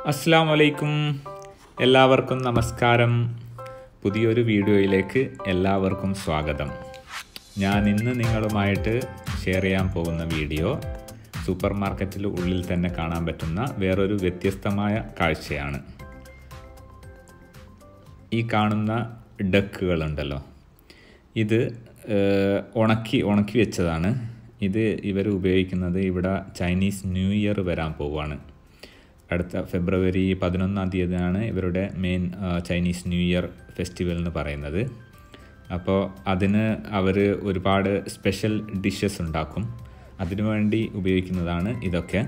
അസ്സാം വലൈക്കും എല്ലാവർക്കും നമസ്കാരം പുതിയൊരു വീഡിയോയിലേക്ക് എല്ലാവർക്കും സ്വാഗതം ഞാൻ ഇന്ന് നിങ്ങളുമായിട്ട് ഷെയർ ചെയ്യാൻ പോകുന്ന വീഡിയോ സൂപ്പർ മാർക്കറ്റിൽ ഉള്ളിൽ തന്നെ കാണാൻ പറ്റുന്ന വേറൊരു വ്യത്യസ്തമായ കാഴ്ചയാണ് ഈ കാണുന്ന ഡക്കുകളുണ്ടല്ലോ ഇത് ഏഹ്, ഉണക്കി ഉണക്കി വെച്ചതാണ് ഇത് ഇവർ ഉപയോഗിക്കുന്നത് ഇവിടെ ചൈനീസ് ന്യൂ ഇയർ വരാൻ പോവുകയാണ് അടുത്ത ഫെബ്രുവരി പതിനൊന്നാം തീയതിയാണ് ഇവരുടെ main Chinese new year festival എന്ന് പറയുന്നത് അപ്പോൾ അതിന് അവർ ഒരുപാട് സ്പെഷ്യൽ ഡിഷസ് ഉണ്ടാക്കും അതിനുവേണ്ടി ഉപയോഗിക്കുന്നതാണ് ഇതൊക്കെ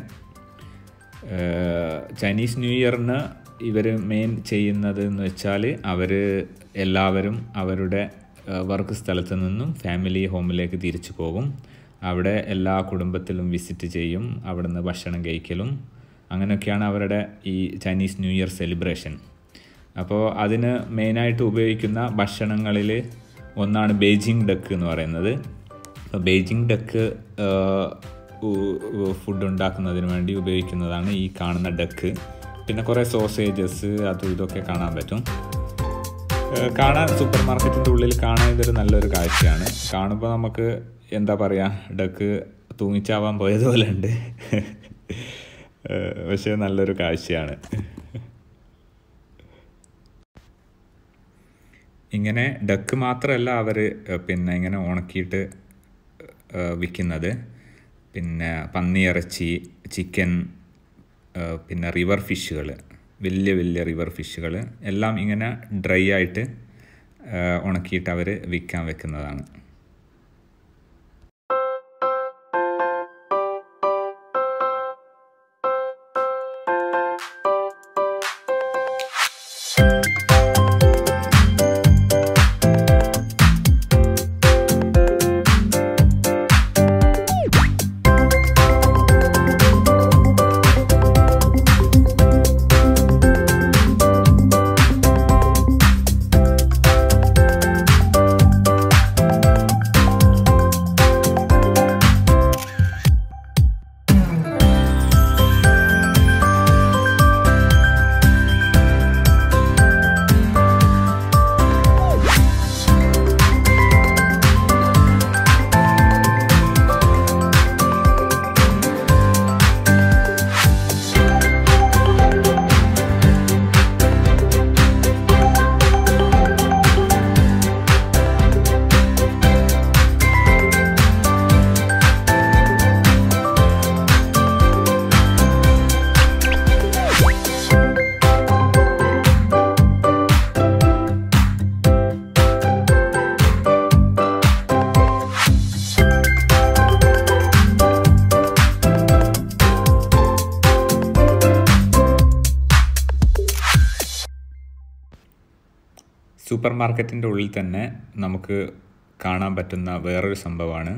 ഏഹ് ചൈനീസ് ന്യൂ ഇയറിന് ഇവർ മെയിൻ ചെയ്യുന്നത് എന്ന് വെച്ചാൽ അവർ എല്ലാവരും അവരുടെ വർക്ക് സ്ഥലത്ത് നിന്നും ഫാമിലി ഹോമിലേക്ക് തിരിച്ചു പോകും അവിടെ എല്ലാ കുടുംബത്തിലും വിസിറ്റ് ചെയ്യും അവിടുന്ന് ഭക്ഷണം കഴിക്കലും അങ്ങനെയൊക്കെയാണ് അവരുടെ ഈ ചൈനീസ് ന്യൂ ഇയർ സെലിബ്രേഷൻ അപ്പോൾ അതിന് മെയിനായിട്ട് ഉപയോഗിക്കുന്ന ഭക്ഷണങ്ങളിൽ ഒന്നാണ് ബെയ്ജിങ് ഡക്ക് എന്ന് പറയുന്നത് അപ്പോൾ ബെയ്ജിങ് ഡക്ക് ഫുഡ് ഉണ്ടാക്കുന്നതിന് വേണ്ടി ഉപയോഗിക്കുന്നതാണ് ഈ കാണുന്ന ഡക്ക് പിന്നെ കുറേ സോസേജസ് അതും ഇതൊക്കെ കാണാൻ പറ്റും ഏഹ് കാണാൻ സൂപ്പർ മാർക്കറ്റിൻ്റെ ഉള്ളിൽ കാണാൻ ഇതൊരു നല്ലൊരു കാഴ്ചയാണ് കാണുമ്പോൾ നമുക്ക് എന്താ പറയുക ഡക്ക് തൂങ്ങിച്ചാവാൻ പോയതുപോലെ ഉണ്ട് ഏഹ് പക്ഷേ നല്ലൊരു കാഴ്ചയാണ് ഇങ്ങനെ ഡക്ക് മാത്രമല്ല അവർ പിന്നെ ഇങ്ങനെ ഉണക്കിയിട്ട് ഏഹ് വിൽക്കുന്നത് പിന്നെ പന്നിയിറച്ചി ചിക്കൻ ഏഹ് പിന്നെ റിവർ ഫിഷുകൾ വലിയ വലിയ റിവർ ഫിഷുകൾ എല്ലാം ഇങ്ങനെ ഡ്രൈ ആയിട്ട് ഏഹ് ഉണക്കിയിട്ട് അവർ വിൽക്കാൻ വെക്കുന്നതാണ് സൂപ്പർ മാർക്കറ്റിൻ്റെ ഉള്ളിൽ തന്നെ നമുക്ക് കാണാൻ പറ്റുന്ന വേറൊരു സംഭവമാണ്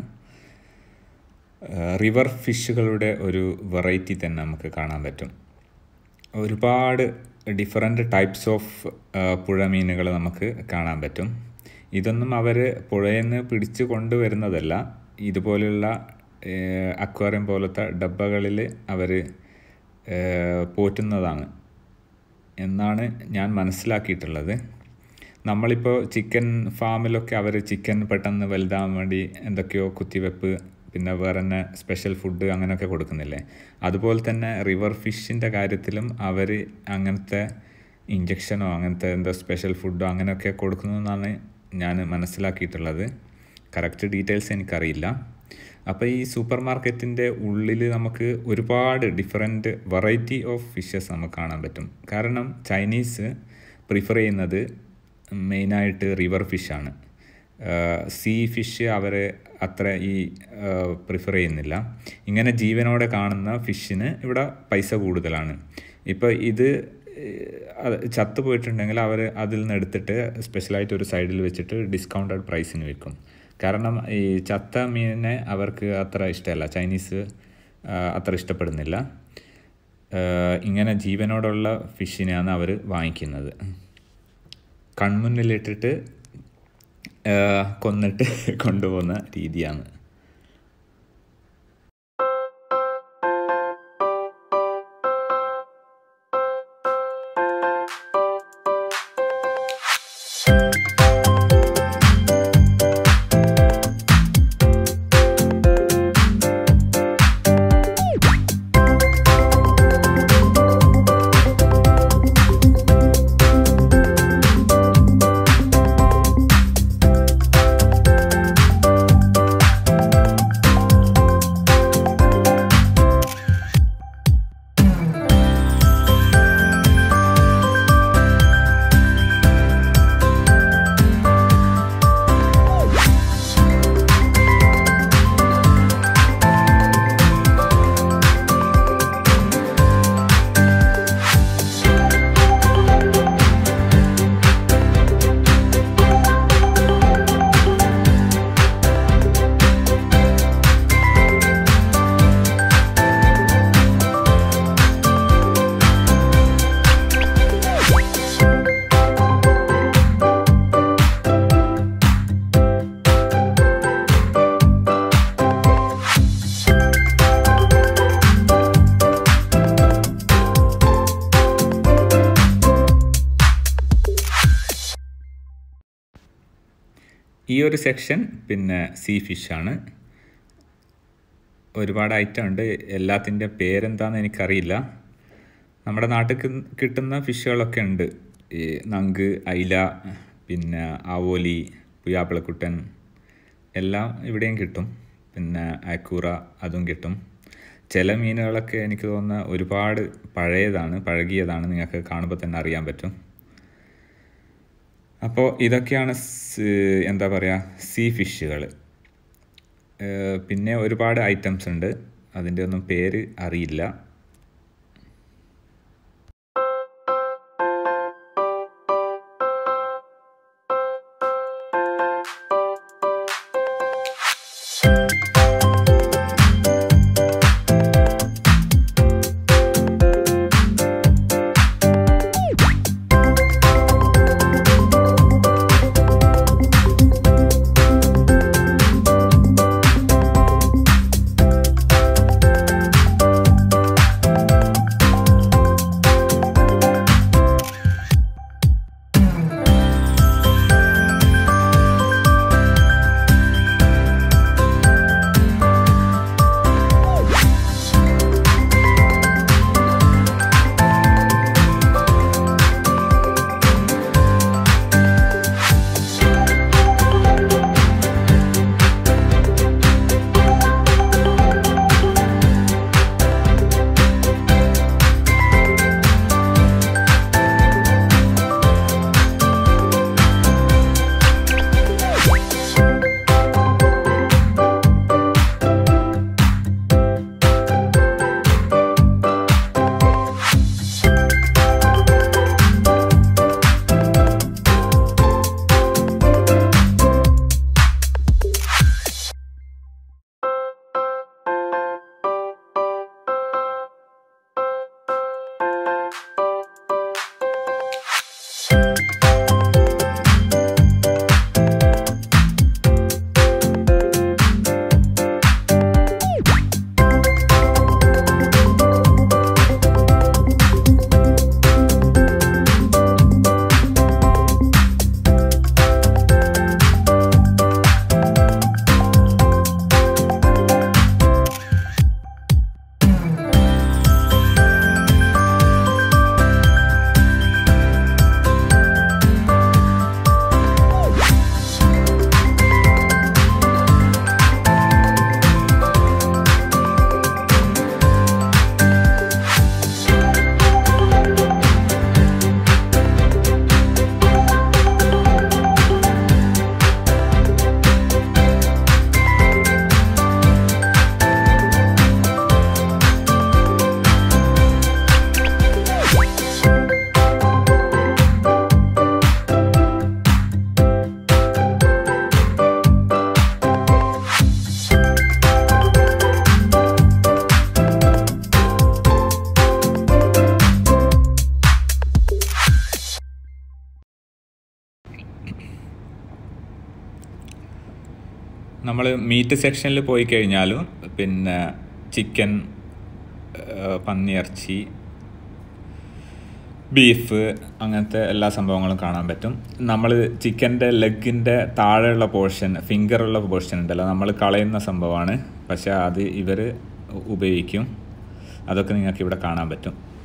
റിവർ ഫിഷുകളുടെ ഒരു വെറൈറ്റി തന്നെ നമുക്ക് കാണാൻ പറ്റും ഒരുപാട് ഡിഫറെൻറ്റ് ടൈപ്സ് ഓഫ് പുഴമീനുകൾ നമുക്ക് കാണാൻ പറ്റും ഇതൊന്നും അവർ പുഴയിൽ നിന്ന് പിടിച്ചു കൊണ്ടുവരുന്നതല്ല ഇതുപോലുള്ള അക്വാറിയം പോലത്തെ ഡബ്ബകളിൽ അവർ പോറ്റുന്നതാണ് എന്നാണ് ഞാൻ മനസ്സിലാക്കിയിട്ടുള്ളത് നമ്മളിപ്പോൾ ചിക്കൻ ഫാമിലൊക്കെ അവർ ചിക്കൻ പെട്ടെന്ന് വലുതാവാൻ വേണ്ടി എന്തൊക്കെയോ കുത്തിവെപ്പ് പിന്നെ വേറെ തന്നെ സ്പെഷ്യൽ ഫുഡ് അങ്ങനെയൊക്കെ കൊടുക്കുന്നില്ലേ അതുപോലെ തന്നെ റിവർ ഫിഷിൻ്റെ കാര്യത്തിലും അവർ അങ്ങനത്തെ ഇഞ്ചക്ഷനോ അങ്ങനത്തെ എന്തോ സ്പെഷ്യൽ ഫുഡോ അങ്ങനെയൊക്കെ കൊടുക്കുന്നു എന്നാണ് ഞാൻ മനസ്സിലാക്കിയിട്ടുള്ളത് കറക്റ്റ് ഡീറ്റെയിൽസ് എനിക്കറിയില്ല അപ്പോൾ ഈ സൂപ്പർ മാർക്കറ്റിൻ്റെ ഉള്ളിൽ നമുക്ക് ഒരുപാട് ഡിഫറെൻറ്റ് വെറൈറ്റി ഓഫ് ഫിഷസ് നമുക്ക് കാണാൻ പറ്റും കാരണം ചൈനീസ് പ്രിഫർ ചെയ്യുന്നത് മെയിനായിട്ട് റിവർ ഫിഷാണ് സീ ഫിഷ് അവർ അത്ര ഈ പ്രിഫർ ചെയ്യുന്നില്ല ഇങ്ങനെ ജീവനോടെ കാണുന്ന ഫിഷിന് ഇവിടെ പൈസ കൂടുതലാണ് ഇപ്പോൾ ഇത് അത് ചത്തു പോയിട്ടുണ്ടെങ്കിൽ അവർ അതിൽ നിന്ന് എടുത്തിട്ട് സ്പെഷ്യലായിട്ട് ഒരു സൈഡിൽ വെച്ചിട്ട് ഡിസ്കൗണ്ടഡ് പ്രൈസിന് വിൽക്കും കാരണം ഈ ചത്ത മീനിനെ അവർക്ക് അത്ര ഇഷ്ടമല്ല ചൈനീസ് അത്ര ഇഷ്ടപ്പെടുന്നില്ല ഇങ്ങനെ ജീവനോടുള്ള ഫിഷിനെയാണ് അവർ വാങ്ങിക്കുന്നത് കൺമുന്നിലിട്ടിട്ട് കൊന്നിട്ട് കൊണ്ടുപോകുന്ന രീതിയാണ് ഈ ഒരു സെക്ഷൻ പിന്നെ സീ ഫിഷാണ് ഒരുപാട് ഐറ്റം ഉണ്ട് എല്ലാത്തിൻ്റെ പേരെന്താണെന്ന് എനിക്കറിയില്ല നമ്മുടെ നാട്ടിൽ കി- കിട്ടുന്ന ഫിഷുകളൊക്കെ ഉണ്ട് ഈ നങ്ക് അയില പിന്നെ ആവോലി പുയാപ്പിളക്കുട്ടൻ എല്ലാം ഇവിടെയും കിട്ടും പിന്നെ അയക്കൂറ അതും കിട്ടും ചില മീനുകളൊക്കെ എനിക്ക് തോന്നുന്ന ഒരുപാട് പഴയതാണ് പഴകിയതാണ് നിങ്ങൾക്ക് കാണുമ്പോൾ തന്നെ അറിയാൻ പറ്റും അപ്പോൾ ഇതൊക്കെയാണ് സ് എന്താ പറയുക സീ ഫിഷുകൾ പിന്നെ ഒരുപാട് ഐറ്റംസ് ഉണ്ട് അതിൻ്റെ ഒന്നും പേര് അറിയില്ല നമ്മൾ മീറ്റ് സെക്ഷനിൽ പോയി കഴിഞ്ഞാലും പിന്നെ ചിക്കൻ പന്നിയിറച്ചി ബീഫ് അങ്ങനത്തെ എല്ലാ സംഭവങ്ങളും കാണാൻ പറ്റും നമ്മൾ ചിക്കൻ്റെ ലെഗിൻ്റെ താഴെയുള്ള പോർഷൻ ഫിംഗറുള്ള പോർഷൻ ഉണ്ടല്ലോ നമ്മൾ കളയുന്ന സംഭവമാണ് പക്ഷേ അത് ഇവർ ഉപയോഗിക്കും അതൊക്കെ നിങ്ങൾക്ക് ഇവിടെ കാണാൻ പറ്റും